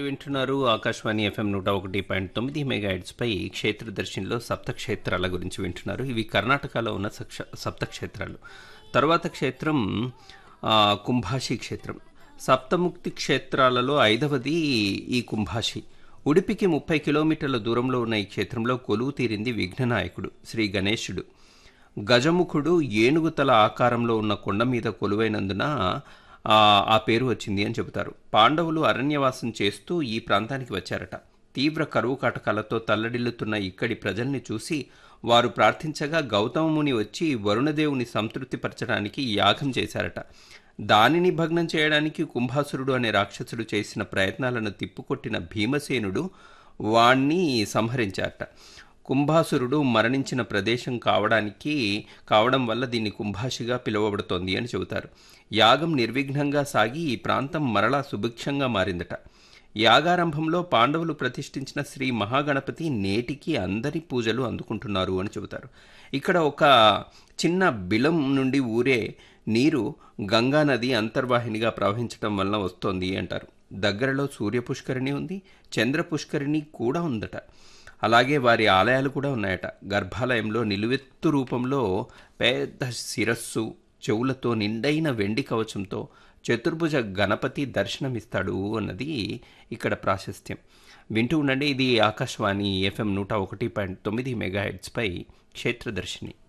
వింటున్నారు ఆకాశవాణి ఎఫ్ఎం నూట ఒకటి పాయింట్ తొమ్మిది మెగాహెడ్స్పై క్షేత్రదర్శినిలో సప్తక్షేత్రాల గురించి వింటున్నారు ఇవి కర్ణాటకలో ఉన్న సక్ష సప్తక్షేత్రాలు తర్వాత క్షేత్రం ఆ, కుంభాషి క్షేత్రం సప్తముక్తి క్షేత్రాలలో ఐదవది ఈ కుంభాషి ఉడిపికి ముప్పై కిలోమీటర్ల దూరంలో ఉన్న ఈ క్షేత్రంలో కొలువు తీరింది విఘ్ననాయకుడు శ్రీ గణేశుడు గజముఖుడు ఏనుగు తల ఆకారంలో ఉన్న కొండ మీద కొలువైనందున ఆ ఆ పేరు వచ్చింది అని చెబుతారు పాండవులు అరణ్యవాసం చేస్తూ ఈ ప్రాంతానికి వచ్చారట తీవ్ర కరువు కాటకాలతో తల్లడిల్లుతున్న ఇక్కడి ప్రజల్ని చూసి వారు ప్రార్థించగా గౌతమ ముని వచ్చి వరుణదేవుని సంతృప్తిపరచడానికి యాగం చేశారట దానిని భగ్నం చేయడానికి కుంభాసురుడు అనే రాక్షసుడు చేసిన ప్రయత్నాలను తిప్పుకొట్టిన భీమసేనుడు వాణ్ణి సంహరించారట కుంభాసురుడు మరణించిన ప్రదేశం కావడానికి కావడం వల్ల దీన్ని కుంభాషిగా పిలువబడుతోంది అని చెబుతారు యాగం నిర్విఘ్నంగా సాగి ఈ ప్రాంతం మరలా సుభిక్షంగా మారిందట యాగారంభంలో పాండవులు ప్రతిష్ఠించిన శ్రీ మహాగణపతి నేటికి అందరి పూజలు అందుకుంటున్నారు అని చెబుతారు ఇక్కడ ఒక చిన్న బిలం నుండి ఊరే నీరు గంగా నది అంతర్వాహినిగా ప్రవహించడం వలన వస్తోంది అంటారు దగ్గరలో సూర్య పుష్కరిణి ఉంది చంద్ర పుష్కరిణి కూడా ఉందట అలాగే వారి ఆలయాలు కూడా ఉన్నాయట గర్భాలయంలో నిలువెత్తు రూపంలో పెద్ద శిరస్సు చెవులతో నిండైన వెండి కవచంతో చతుర్భుజ గణపతి దర్శనమిస్తాడు అన్నది ఇక్కడ ప్రాశస్త్యం వింటూ ఉండండి ఇది ఆకాశవాణి ఎఫ్ఎం నూట ఒకటి పాయింట్ తొమ్మిది మెగాహెడ్స్పై క్షేత్రదర్శిని